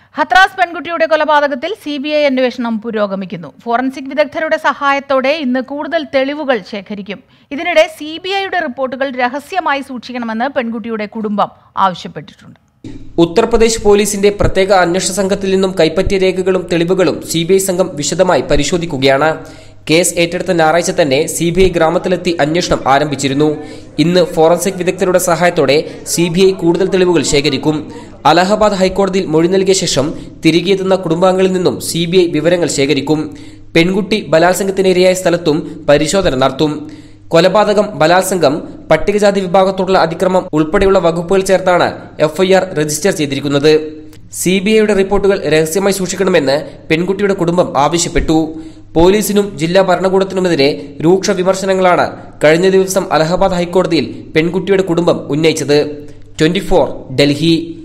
ഹത്രാസ് പെൺകുട്ടിയുടെ കൊലപാതകത്തിൽ C B I അന്വേഷണം പുരോഗമിക്കുന്നു ഫോറൻസിക് വിദഗ്ധരുടെ സഹായത്തോടെ ഇന്ന് കൂടുതൽ തെളിവുകൾ ശേഖരിക്കും ഇതിനിടെ സി ബി ഐയുടെ റിപ്പോർട്ടുകൾ രഹസ്യമായി സൂക്ഷിക്കണമെന്ന് പെൺകുട്ടിയുടെ കുടുംബം ആവശ്യപ്പെട്ടിട്ടുണ്ട് ഉത്തർപ്രദേശ് പോലീസിന്റെ പ്രത്യേക അന്വേഷണ സംഘത്തിൽ നിന്നും കൈപ്പറ്റിയ രേഖകളും തെളിവുകളും സിബിഐ സംഘം വിശദമായി പരിശോധിക്കുകയാണ് കേസ് ഏറ്റെടുത്ത ഞായറാഴ്ച തന്നെ സിബിഐ ഗ്രാമത്തിലെത്തി അന്വേഷണം ആരംഭിച്ചിരുന്നു ഇന്ന് ഫോറൻസിക് വിദഗ്ധരുടെ സഹായത്തോടെ സിബിഐ കൂടുതൽ തെളിവുകൾ ശേഖരിക്കും അലഹബാദ് ഹൈക്കോടതിയിൽ മൊഴി നൽകിയ ശേഷം തിരികെ എത്തുന്ന കുടുംബാംഗങ്ങളിൽ നിന്നും സിബിഐ വിവരങ്ങൾ ശേഖരിക്കും പെൺകുട്ടി ബലാത്സംഗത്തിനിരയായ സ്ഥലത്തും പരിശോധന നടത്തും കൊലപാതകം ബലാത്സംഗം പട്ടികജാതി വിഭാഗത്തോടുള്ള അതിക്രമം ഉൾപ്പെടെയുള്ള വകുപ്പുകൾ ചേർത്താണ് എഫ്ഐആർ രജിസ്റ്റർ ചെയ്തിരിക്കുന്നത് സിബിഐയുടെ റിപ്പോർട്ടുകൾ രഹസ്യമായി സൂക്ഷിക്കണമെന്ന് പെൺകുട്ടിയുടെ കുടുംബം ആവശ്യപ്പെട്ടു പോലീസിനും ജില്ലാ ഭരണകൂടത്തിനുമെതിരെ രൂക്ഷ വിമർശനങ്ങളാണ് കഴിഞ്ഞ ദിവസം അലഹബാദ് ഹൈക്കോടതിയിൽ പെൺകുട്ടിയുടെ കുടുംബം ഉന്നയിച്ചത് ട്വന്റി ഡൽഹി